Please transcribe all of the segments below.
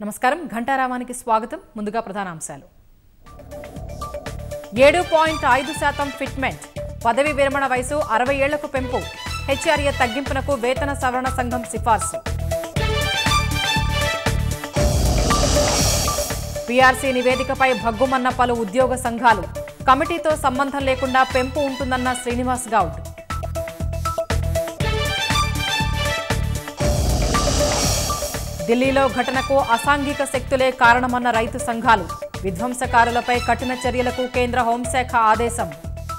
నమస్కారం ఘంటారామానికి స్వాగతం ముందుగా ప్రధానాంశాలు ఏడు పాయింట్ ఐదు శాతం ఫిట్మెంట్ పదవి విరమణ వయసు అరవై ఏళ్లకు పెంపు హెచ్ఆర్ఏ తగ్గింపునకు వేతన సవరణ సంఘం సిఫార్సు పీఆర్సీ నివేదికపై భగ్గుమన్న పలు ఉద్యోగ సంఘాలు కమిటీతో సంబంధం లేకుండా పెంపు ఉంటుందన్న శ్రీనివాస్ గౌడ్ ఢిల్లీలో ఘటనకు అసాంఘిక శక్తులే కారణమన్న రైతు సంఘాలు విధ్వంసకారులపై కఠిన చర్యలకు కేంద్ర హోంశాఖ ఆదేశం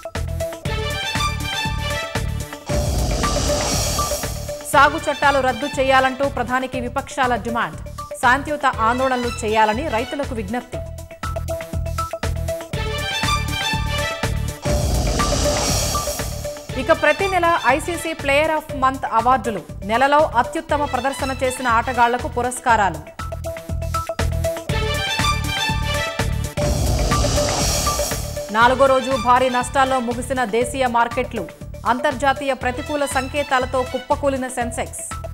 సాగు చట్టాలు రద్దు చేయాలంటూ ప్రధానికి విపక్షాల డిమాండ్ శాంతియుత ఆందోళనలు చేయాలని రైతులకు విజ్ఞప్తి ఇక ప్రతి నెల ఐసీసీ ప్లేయర్ ఆఫ్ మంత్ అవార్డులు నెలలో అత్యుత్తమ ప్రదర్శన చేసిన ఆటగాళ్లకు పురస్కారాలు నాలుగో రోజు భారీ నష్టాల్లో ముగిసిన దేశీయ మార్కెట్లు అంతర్జాతీయ ప్రతికూల సంకేతాలతో కుప్పకూలిన సెన్సెక్స్